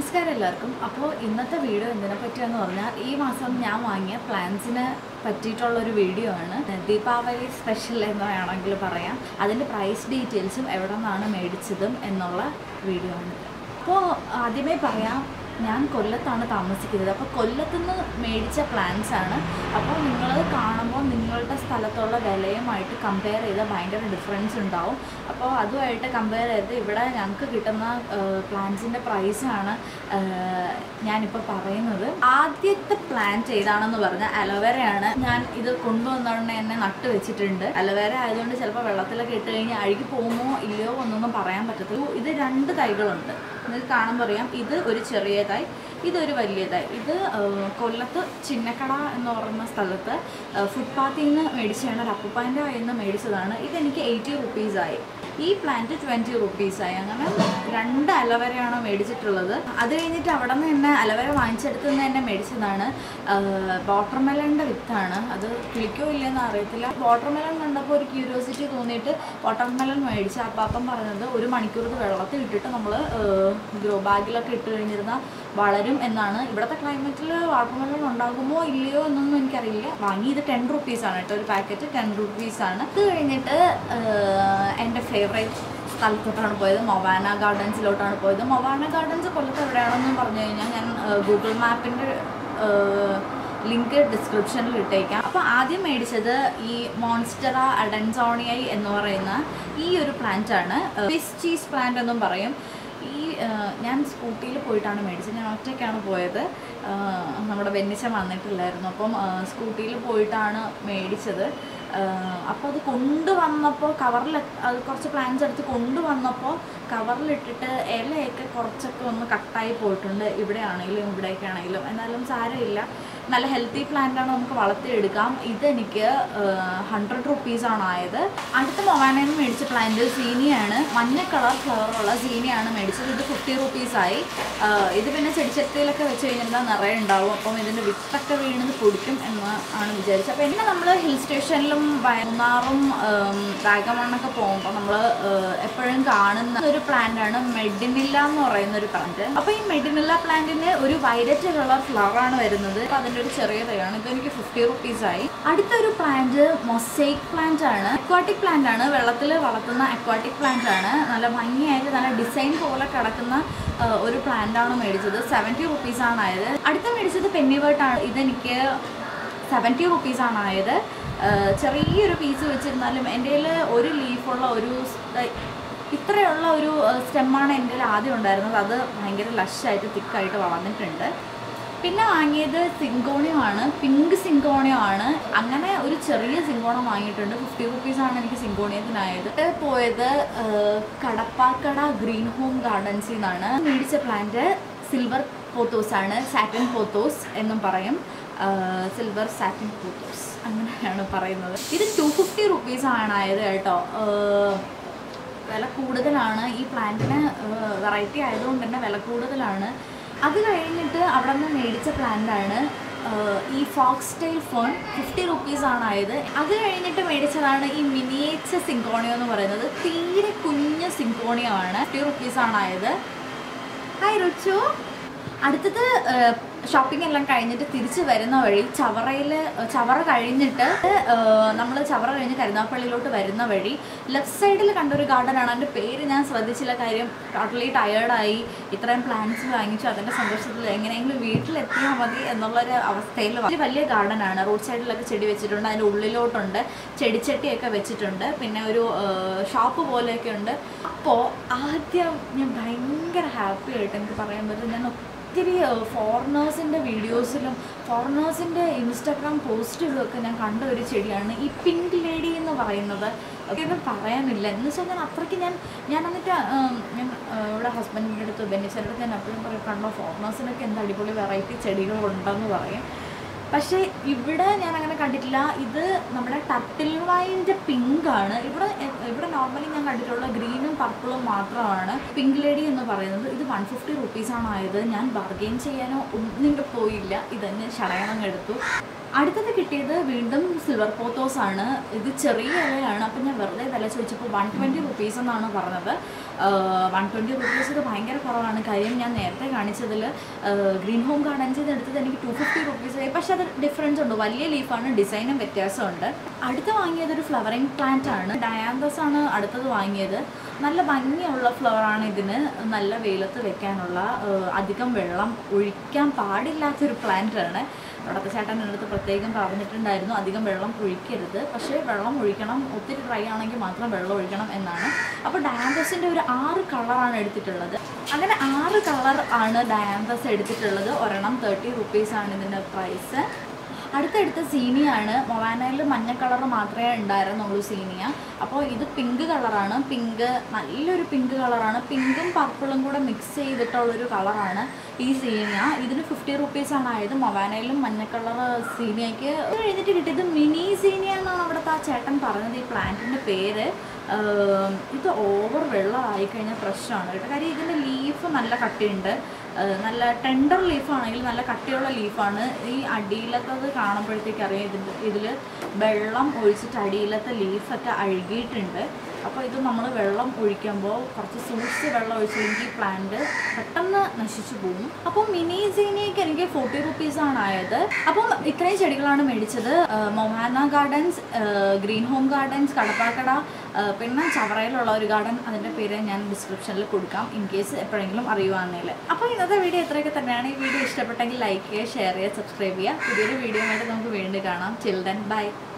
നമസ്കാരം എല്ലാവർക്കും അപ്പോൾ ഇന്നത്തെ വീഡിയോ എന്തിനെ പറ്റിയെന്ന് പറഞ്ഞാൽ ഈ മാസം ഞാൻ വാങ്ങിയ പ്ലാൻസിനെ പറ്റിയിട്ടുള്ളൊരു വീഡിയോ ആണ് ദീപാവലി സ്പെഷ്യൽ എന്ന് വേണമെങ്കിൽ പറയാം അതിൻ്റെ പ്രൈസ് ഡീറ്റെയിൽസും എവിടെ നിന്നാണ് മേടിച്ചതും എന്നുള്ള വീഡിയോ ആണ് അപ്പോൾ ആദ്യമേ പറയാം ഞാൻ കൊല്ലത്താണ് താമസിക്കുന്നത് അപ്പോൾ കൊല്ലത്തുനിന്ന് മേടിച്ച പ്ലാൻസ് ആണ് അപ്പോൾ നിങ്ങൾ കാണുമ്പോൾ നിങ്ങളുടെ സ്ഥലത്തുള്ള വിലയുമായിട്ട് കമ്പയർ ചെയ്താൽ ഭയങ്കര ഡിഫറൻസ് ഉണ്ടാവും അപ്പോൾ അതുമായിട്ട് കമ്പയർ ചെയ്ത് ഇവിടെ ഞങ്ങൾക്ക് കിട്ടുന്ന പ്ലാന്റ്സിൻ്റെ പ്രൈസാണ് ഞാനിപ്പോൾ പറയുന്നത് ആദ്യത്തെ പ്ലാന്റ് ഏതാണെന്ന് പറഞ്ഞാൽ അലോവേരയാണ് ഞാൻ ഇത് കൊണ്ടുവന്നോണ്ട് എന്നെ നട്ട് വെച്ചിട്ടുണ്ട് അലോവേര ആയതുകൊണ്ട് ചിലപ്പോൾ വെള്ളത്തിലൊക്കെ ഇട്ട് കഴിഞ്ഞാൽ അഴുകി പോകുമോ ഇല്ലയോ എന്നൊന്നും പറയാൻ പറ്റത്തില്ല ഇത് രണ്ട് തൈകളുണ്ട് നിങ്ങൾക്ക് കാണുമ്പോൾ അറിയാം ഇത് ഒരു ചെറിയ തൈ ഇതൊരു വലിയ തൈ ഇത് ആ, കൊല്ലത്ത് ചിന്നക്കട എന്ന് പറയുന്ന സ്ഥലത്ത് ഫുട്പാത്തിൽ നിന്ന് മേടിച്ചാണ് ഒരു അപ്പൂപ്പാൻ്റെ കയ്യിൽ നിന്ന് മേടിച്ചതാണ് ഇതെനിക്ക് എയ്റ്റി റുപ്പീസായി ഈ പ്ലാന്റ് ട്വൻറ്റി റുപ്പീസായി അങ്ങനെ രണ്ട് അലവരയാണ് മേടിച്ചിട്ടുള്ളത് അത് കഴിഞ്ഞിട്ട് അവിടെ നിന്ന് തന്നെ അലവര വാങ്ങിച്ചെടുത്ത് നിന്ന് തന്നെ മേടിച്ചതാണ് വാട്ടർമെലൻ്റെ വിത്താണ് അത് കിളിക്കോ ഇല്ലെന്ന് അറിയത്തില്ല വാട്ടർമെലൺ കണ്ടപ്പോൾ ഒരു ക്യൂരിയോസിറ്റി തോന്നിയിട്ട് വാട്ടർമെലൺ മേടിച്ച് അപ്പം പറഞ്ഞത് ഒരു മണിക്കൂർ ഇത് വെള്ളത്തിൽ ഇട്ടിട്ട് നമ്മൾ ഗ്രോ ബാഗിലൊക്കെ ഇട്ട് കഴിഞ്ഞിരുന്നാൽ വളരും എന്നാണ് ഇവിടുത്തെ ക്ലൈമറ്റിൽ വാട്ടർമെലൺ ഉണ്ടാകുമോ ഇല്ലയോ എന്നൊന്നും എനിക്കറിയില്ല വാങ്ങി ഇത് ടെൻ റുപ്പീസാണ് കേട്ടോ ഒരു പാക്കറ്റ് ടെൻ റുപ്പീസാണ് ഇത് കഴിഞ്ഞിട്ട് ആഹ്, എൻ്റെ ഫേവറേറ്റ് സ്ഥലത്തോട്ടാണ് പോയത് മൊവാന ഗാർഡൻസിലോട്ടാണ് പോയത് മൊവാന ഗാർഡൻസ് കൊല്ലത്ത് എവിടെയാണെന്ന് പറഞ്ഞു കഴിഞ്ഞാൽ ഞാൻ ഗൂഗിൾ മാപ്പിൻ്റെ ലിങ്ക് ഡിസ്ക്രിപ്ഷനിൽ ഇട്ടേക്കാം അപ്പോൾ ആദ്യം മേടിച്ചത് ഈ മോൺസ്റ്ററ അഡൻസോണിയൈ എന്ന് പറയുന്ന ഈ ഒരു പ്ലാന്റ് ആണ് ഫിസ് ചീസ് പ്ലാന്റ് എന്നും പറയും ഈ ആ, ഞാൻ സ്കൂട്ടിയിൽ പോയിട്ടാണ് മേടിച്ചത് ഞാൻ ഒറ്റയ്ക്കാണ് പോയത് ആ, നമ്മുടെ ബെന്നിച്ചൻ വന്നിട്ടില്ലായിരുന്നു അപ്പം സ്കൂട്ടിയിൽ പോയിട്ടാണ് മേടിച്ചത് അപ്പോൾ അത് കൊണ്ടുവന്നപ്പോൾ കവറിൽ അത് കുറച്ച് പ്ലാൻസ് എടുത്ത് കൊണ്ടുവന്നപ്പോൾ കവറിലിട്ടിട്ട് ഇലയൊക്കെ കുറച്ചൊക്കെ ഒന്ന് കട്ടായി പോയിട്ടുണ്ട് ഇവിടെ ആണെങ്കിലും ഇവിടെയൊക്കെ ആണെങ്കിലും എന്നാലും സാരമില്ല നല്ല ഹെൽത്തി പ്ലാന്റാണ് നമുക്ക് വളർത്തിയെടുക്കാം ഇതെനിക്ക് ഹൺഡ്രഡ് റുപ്പീസാണ് ആയത് അടുത്ത മൊവാനയിൽ നിന്ന് മേടിച്ച പ്ലാന്റ് സീനിയാണ് മഞ്ഞ കളർ ഫ്ലവറുള്ള സീനിയാണ് മേടിച്ചത് ഇത് ഫിഫ്റ്റി റുപ്പീസായി ഇത് പിന്നെ ചെടിച്ചട്ടിയിലൊക്കെ വെച്ച് കഴിഞ്ഞാൽ നിറയെ ഉണ്ടാവും അപ്പം ഇതിൻ്റെ വിത്തൊക്കെ വീണത് പൊടിക്കും എന്ന് ആണ് വിചാരിച്ചത് അപ്പോൾ പിന്നെ നമ്മൾ ഹിൽ സ്റ്റേഷനിലും മൂന്നാറും വാഗമണ്ണൊക്കെ പോകുമ്പോൾ നമ്മൾ എപ്പോഴും കാണുന്ന ഒരു പ്ലാന്റ് ആണ് മെഡിനില്ല എന്ന് പറയുന്ന ഒരു പ്ലാന്റ് അപ്പോൾ ഈ മെഡിനില്ല പ്ലാന്റിന് ഒരു വൈലറ്റ് കളർ ഫ്ലവർ ആണ് വരുന്നത് അപ്പോൾ അതിൻ്റെ ഒരു ചെറിയ തൈയാണ് ഇത് എനിക്ക് ഫിഫ്റ്റി റുപ്പീസായി അടുത്തൊരു പ്ലാന്റ് മൊസൈക്ക് പ്ലാന്റ് ആണ് അക്വാട്ടിക് പ്ലാന്റ് ആണ് വെള്ളത്തിൽ വളർത്തുന്ന അക്വാട്ടിക് പ്ലാന്റ് ആണ് നല്ല ഭംഗിയായിട്ട് നല്ല ഡിസൈൻ പോലെ കിടക്കുന്ന ആ, ഒരു പ്ലാന്റ് ആണ് മേടിച്ചത് സെവൻറ്റി റുപ്പീസാണ് ആയത് അടുത്ത മേടിച്ചത് പെന്നിവേർട്ടാണ് ഇതെനിക്ക് സെവൻറ്റി റുപ്പീസാണ് ആയത് ആ, ചെറിയൊരു പീസ് വെച്ചിരുന്നാലും എൻ്റെ കയ്യിൽ ഒരു ലീഫുള്ള ഒരു സ്- ഇത്രയുള്ള ഒരു സ്റ്റെമ്മാണ് എൻ്റെ കയ്യിൽ ആദ്യം ഉണ്ടായിരുന്നത് അത് ഭയങ്കര ലഷായിട്ട് തിക്കായിട്ട് വളർന്നിട്ടുണ്ട് പിന്നെ വാങ്ങിയത് സിങ്കോണിയമാണ് പിങ്ക് സിങ്കോണിയമാണ് അങ്ങനെ ഒരു ചെറിയ സിങ്കോണം വാങ്ങിയിട്ടുണ്ട് ഫിഫ്റ്റി റുപ്പീസാണ് എനിക്ക് സിങ്കോണിയത്തിനായത് ഇത് പോയത് ആ, കടപ്പാക്കട ഗ്രീൻ ഹോം ഗാർഡൻസിൽ നിന്നാണ് മേടിച്ച പ്ലാന്റ് സിൽവർ പോത്തോസ് ആണ് സാറ്റിൻ പോത്തോസ് എന്നും പറയും സിൽവർ സാറ്റിൻ പോത്തോസ് അങ്ങനെയാണ് പറയുന്നത് ഇത് ടു ഫിഫ്റ്റി റുപ്പീസ് ആണ് ആയത് കേട്ടോ ആ, വില കൂടുതലാണ് ഈ പ്ലാന്റിന് വെറൈറ്റി ആയതുകൊണ്ട് തന്നെ വില കൂടുതലാണ് അത് കഴിഞ്ഞിട്ട് അവിടെ നിന്ന് മേടിച്ച പ്ലാന്റാണ് ഈ ഫോക്സ് ടെയിൽ ഫോൺ ഫിഫ്റ്റി റുപ്പീസാണ് ആയത് അത് കഴിഞ്ഞിട്ട് മേടിച്ചതാണ് ഈ മിനിയേച്ച സിങ്കോണിയോ എന്ന് പറയുന്നത് തീരെ കുഞ്ഞ് സിങ്കോണിയോ ആണ് ഫിഫ്റ്റി റുപ്പീസാണ് ആയത് ഹായ് റുച്ചു അടുത്തത് ഷോപ്പിംഗ് എല്ലാം കഴിഞ്ഞിട്ട് തിരിച്ച് വരുന്ന വഴി ചവറയിൽ ചവറ കഴിഞ്ഞിട്ട് നമ്മൾ ചവറ കഴിഞ്ഞ് കരുനാപ്പള്ളിയിലോട്ട് വരുന്ന വഴി ലെഫ്റ്റ് സൈഡിൽ കണ്ടൊരു ഗാർഡനാണ് അതിൻ്റെ പേര് ഞാൻ ശ്രദ്ധിച്ചില്ല കാര്യം ടോട്ടലി ടയേർഡായി ഇത്രയും പ്ലാന്റ്സ് വാങ്ങിച്ചു അതിൻ്റെ സന്തോഷത്തിൽ എങ്ങനെയെങ്കിലും വീട്ടിലെത്തിയാൽ മതി എന്നുള്ളൊരു അവസ്ഥയിൽ ഒരു വലിയ ഗാർഡനാണ് റോഡ് സൈഡിലൊക്കെ ചെടി വെച്ചിട്ടുണ്ട് അതിൻ്റെ ഉള്ളിലോട്ടുണ്ട് ചെടിച്ചട്ടിയൊക്കെ വെച്ചിട്ടുണ്ട് പിന്നെ ഒരു ഷോപ്പ് പോലെയൊക്കെ ഉണ്ട് അപ്പോൾ ആദ്യം ഞാൻ ഭയങ്കര ഹാപ്പി ആയിട്ട് എനിക്ക് പറയാൻ പറ്റും ഞാൻ ഒത്തിരി ഫോറിനേഴ്സിൻ്റെ വീഡിയോസിലും ഫോറിനേഴ്സിൻ്റെ ഇൻസ്റ്റാഗ്രാം പോസ്റ്റിലും ഒക്കെ ഞാൻ കണ്ട ഒരു ചെടിയാണ് ഈ പിങ്ക് ലേഡി എന്ന് പറയുന്നത് ഒന്നും പറയാനില്ല എന്ന് വെച്ചാൽ ഞാൻ അത്രയ്ക്ക് ഞാൻ ഞാൻ എന്നിട്ട് ഉം, ഞാൻ ആ, ഇവിടെ ഹസ്ബൻഡിൻ്റെ അടുത്ത് ബെന്നിച്ചൻ്റെ അടുത്ത് ഞാൻ എപ്പോഴും പറയും കണ്ടോ ഫോറിനേഴ്സിനൊക്കെ എന്ത് അടിപൊളി വെറൈറ്റി ചെടികളുണ്ടെന്ന് പറയും പക്ഷേ ഇവിടെ ഞാൻ അങ്ങനെ കണ്ടിട്ടില്ല ഇത് നമ്മുടെ ടർട്ടിൽ വൈൻ്റെ പിങ്ക് ആണ് ഇവിടെ ഇവിടെ നോർമലി ഞാൻ കണ്ടിട്ടുള്ള ഗ്രീനും പർപ്പിളും മാത്രമാണ് പിങ്ക് ലേഡി എന്ന് പറയുന്നത് ഇത് വൺ ഫിഫ്റ്റി റുപ്പീസാണ് ആയത് ഞാൻ ബാർഗെയിൻ ചെയ്യാനോ ഒന്നും പോയില്ല ഇതന്നെ ഷടയണം എടുത്തു അടുത്തത് കിട്ടിയത് വീണ്ടും സിൽവർ പോത്തോസ് ആണ് ഇത് ചെറിയ ഇലയാണ് അപ്പം ഞാൻ വെറുതെ വില ചോദിച്ചപ്പോൾ വൺ ട്വൻറ്റി റുപ്പീസ് എന്നാണ് പറഞ്ഞത് വൺ ട്വൻറ്റി റുപ്പീസ് ഇത് ഭയങ്കര കുറവാണ് കാര്യം ഞാൻ നേരത്തെ കാണിച്ചതിൽ ഗ്രീൻ ഹോം ഗാർഡൻസിൽ നിന്ന് എടുത്തത് എനിക്ക് ടു ഫിഫ്റ്റി റുപ്പീസ് ആയി പക്ഷേ അത് ഡിഫറൻസ് ഉണ്ട് വലിയ ലീഫാണ് ഡിസൈനും വ്യത്യാസമുണ്ട് അടുത്ത് വാങ്ങിയത് ഒരു ഫ്ലവറിങ് പ്ലാന്റ് ആണ് ഡയാന്തസ് ആണ് അടുത്തത് വാങ്ങിയത് നല്ല ഭംഗിയുള്ള ഫ്ലവറാണ് ഇതിന് നല്ല വെയിലത്ത് വെക്കാനുള്ള ഏഹ്, അധികം വെള്ളം ഒഴിക്കാൻ പാടില്ലാത്തൊരു പ്ലാന്റ് ആണ് അവിടുത്തെ ചേട്ടൻ എൻ്റെ അടുത്ത് പ്രത്യേകം പറഞ്ഞിട്ടുണ്ടായിരുന്നു അധികം വെള്ളം ഒഴിക്കരുത് പക്ഷേ വെള്ളം ഒഴിക്കണം ഒത്തിരി ഡ്രൈ ആണെങ്കിൽ മാത്രം വെള്ളം ഒഴിക്കണം എന്നാണ് അപ്പോൾ ഡയാന്തസിൻ്റെ ഒരു ആറ് കളറാണ് എടുത്തിട്ടുള്ളത് അങ്ങനെ ആറ് കളർ ആണ് ഡയാന്തസ് എടുത്തിട്ടുള്ളത് ഒരെണ്ണം തേർട്ടി റുപ്പീസാണ് ഇതിൻ്റെ പ്രൈസ് അടുത്തടുത്ത സീനിയാണ് മൊവാനയിൽ മഞ്ഞ കളർ മാത്രമേ ഉണ്ടായിരുന്നുള്ളൂ സീനിയ അപ്പോൾ ഇത് പിങ്ക് കളറാണ് പിങ്ക് നല്ലൊരു പിങ്ക് കളറാണ് പിങ്കും പർപ്പിളും കൂടെ മിക്സ് ചെയ്തിട്ടുള്ളൊരു കളറാണ് ഈ സീനിയ ഇതിന് ഫിഫ്റ്റി റുപ്പീസാണ് ആയത് മൊവാനയിലും മഞ്ഞ കളർ സീനിയയ്ക്ക് ഇത് കഴിഞ്ഞിട്ട് കിട്ടിയത് മിനി സീനിയ എന്നാണ് അവിടുത്തെ ആ ചേട്ടൻ പറഞ്ഞത് ഈ പ്ലാന്റിൻ്റെ പേര് ആം, ഇത് ഓവർ വെള്ളമായി കഴിഞ്ഞാൽ പ്രശ്നമാണ് കേട്ടോ കാര്യം ഇതിൻ്റെ ലീഫ് നല്ല കട്ടിയുണ്ട് ആ, നല്ല ടെൻഡർ ലീഫാണെങ്കിൽ നല്ല കട്ടിയുള്ള ലീഫാണ് ഈ അടിയിലത്തത് കാണുമ്പോഴത്തേക്ക് അറിയാം ഇതിൻ്റെ ഇതിൽ വെള്ളം ഒഴിച്ചിട്ട് അടിയിലത്തെ ലീഫൊക്കെ അഴുകിയിട്ടുണ്ട് അപ്പോൾ ഇത് നമ്മൾ വെള്ളം ഒഴിക്കുമ്പോൾ കുറച്ച് സൂക്ഷിച്ച് വെള്ളം ഒഴിച്ചില്ലെങ്കിൽ പ്ലാന്റ് പെട്ടെന്ന് നശിച്ചു പോകും അപ്പോൾ മിനി സീനിയൊക്കെ എനിക്ക് ഫോർട്ടി റുപ്പീസാണ് ആയത് അപ്പം ഇത്രയും ചെടികളാണ് മേടിച്ചത് Mohana gardens green home gardens Kadappakada ആ, പിന്നെ ചവറയിലുള്ള ഒരു ഗാർഡൻ അതിൻ്റെ പേര് ഞാൻ ഡിസ്ക്രിപ്ഷനിൽ കൊടുക്കാം ഇൻ കേസ് എപ്പോഴെങ്കിലും അറിയുവാണെങ്കിൽ അപ്പോൾ ഇന്നത്തെ വീഡിയോ ഇത്രയൊക്കെ തന്നെയാണ് ഈ വീഡിയോ ഇഷ്ടപ്പെട്ടെങ്കിൽ ലൈക്ക് ചെയ്യുക ഷെയർ ചെയ്യുക സബ്സ്ക്രൈബ് ചെയ്യുക പുതിയൊരു വീഡിയോ ആയിട്ട് നമുക്ക് വീണ്ടും കാണാം ചിൽഡ്രൻ ബൈ